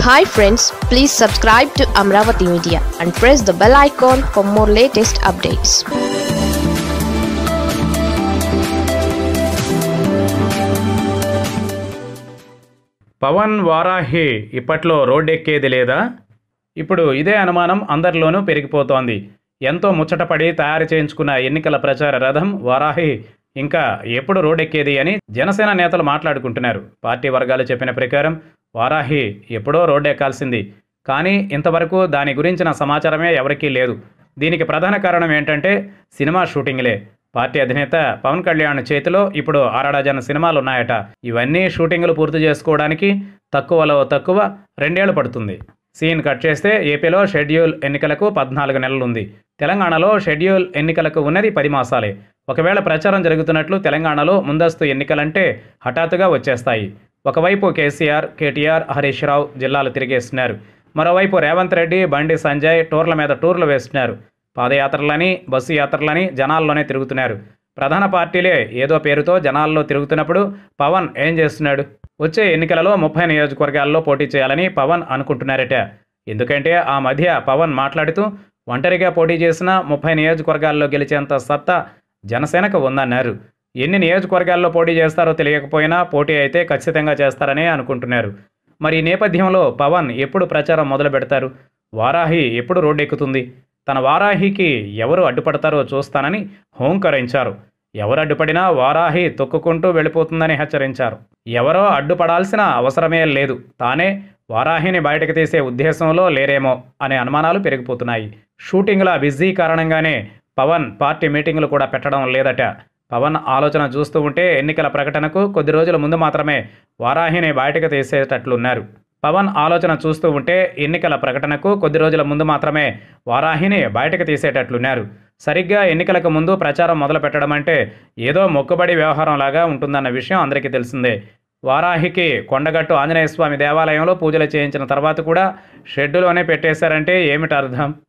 hi friends please subscribe to Amaravati media and press the bell icon for more latest updates Pawan Varahi ఇప్పట్లో రోడ్డెక్కేది లేదా ఇప్పుడు ఇదే అనుమానం అందరిలోనూ పెరిగిపోతోంది ఎంతో ముచ్చటపడి తయారు చేయించుకున్న ఎన్నికల ప్రచార రథం వారాహి ఇంకా ఎప్పుడు రోడ్డెక్కేది అని జనసేన నేతలు మాట్లాడుకుంటున్నారు పార్టీ వర్గాలు చెప్పిన ప్రకారం వారాహి ఎప్పుడో రోడ్డెక్కాల్సింది కానీ ఇంతవరకు దాని గురించిన సమాచారమే ఎవరికీ లేదు దీనికి ప్రధాన కారణం ఏంటంటే సినిమా షూటింగ్లే పార్టీ అధినేత పవన్ కళ్యాణ్ చేతిలో ఇప్పుడు ఆరడజన్ సినిమాలు ఉన్నాయట ఇవన్నీ షూటింగ్లు పూర్తి చేసుకోవడానికి తక్కువలో తక్కువ రెండేళ్లు పడుతుంది సీన్ కట్ చేస్తే ఏపీలో షెడ్యూల్ ఎన్నికలకు పద్నాలుగు నెలలుంది తెలంగాణలో షెడ్యూల్ ఎన్నికలకు ఉన్నది పది మాసాలే ఒకవేళ ప్రచారం జరుగుతున్నట్లు తెలంగాణలో ముందస్తు ఎన్నికలంటే హఠాత్తుగా వచ్చేస్తాయి ఒకవైపు కేసీఆర్ కేటీఆర్ హరీష్ రావు జిల్లాలు తిరిగేస్తున్నారు మరోవైపు రేవంత్ రెడ్డి బండి సంజయ్ టూర్ల మీద టూర్లు వేస్తున్నారు పాదయాత్రలని బస్సు యాత్రలని జనాల్లోనే తిరుగుతున్నారు ప్రధాన పార్టీలే ఏదో పేరుతో జనాల్లో తిరుగుతున్నప్పుడు పవన్ ఏం చేస్తున్నాడు వచ్చే ఎన్నికలలో ముప్పై నియోజకవర్గాల్లో పోటీ చేయాలని పవన్ అనుకుంటున్నారట ఎందుకంటే ఆ మధ్య పవన్ మాట్లాడుతూ ఒంటరిగా పోటీ చేసిన ముప్పై నియోజకవర్గాల్లో గెలిచేంత సత్తా జనసేనకు ఉందన్నారు ఎన్ని నియోజకవర్గాల్లో పోటీ చేస్తారో తెలియకపోయినా పోటీ అయితే ఖచ్చితంగా చేస్తారనే అనుకుంటున్నారు మరి ఈ నేపథ్యంలో పవన్ ఎప్పుడు ప్రచారం మొదలు పెడతారు వారాహి ఎప్పుడు రోడ్డెక్కుతుంది తన వారాహికి ఎవరు అడ్డుపడతారో చూస్తానని హోంకరించారు ఎవరు అడ్డుపడినా వారాహి తొక్కుకుంటూ వెళ్ళిపోతుందని హెచ్చరించారు ఎవరో అడ్డుపడాల్సిన అవసరమే లేదు తానే వారాహిని బయటకు తీసే ఉద్దేశంలో లేరేమో అనే అనుమానాలు పెరిగిపోతున్నాయి షూటింగ్ల బిజీ కారణంగానే పవన్ పార్టీ మీటింగులు కూడా పెట్టడం లేదట పవన్ ఆలోచన చూస్తూ ఉంటే ఎన్నికల ప్రకటనకు కొద్ది రోజుల ముందు మాత్రమే వారాహిని బయటకు తీసేటట్లున్నారు పవన్ ఆలోచన చూస్తూ ఉంటే ఎన్నికల ప్రకటనకు కొద్ది రోజుల ముందు మాత్రమే వారాహిని బయటకు తీసేటట్లున్నారు సరిగ్గా ఎన్నికలకు ముందు ప్రచారం మొదలు పెట్టడం అంటే ఏదో మొక్కుబడి వ్యవహారం లాగా ఉంటుందన్న విషయం అందరికీ తెలిసిందే వారాహికి కొండగట్టు ఆంజనేయ స్వామి దేవాలయంలో పూజలు చేయించిన తర్వాత కూడా షెడ్యూలోనే పెట్టేశారంటే ఏమిటి అర్థం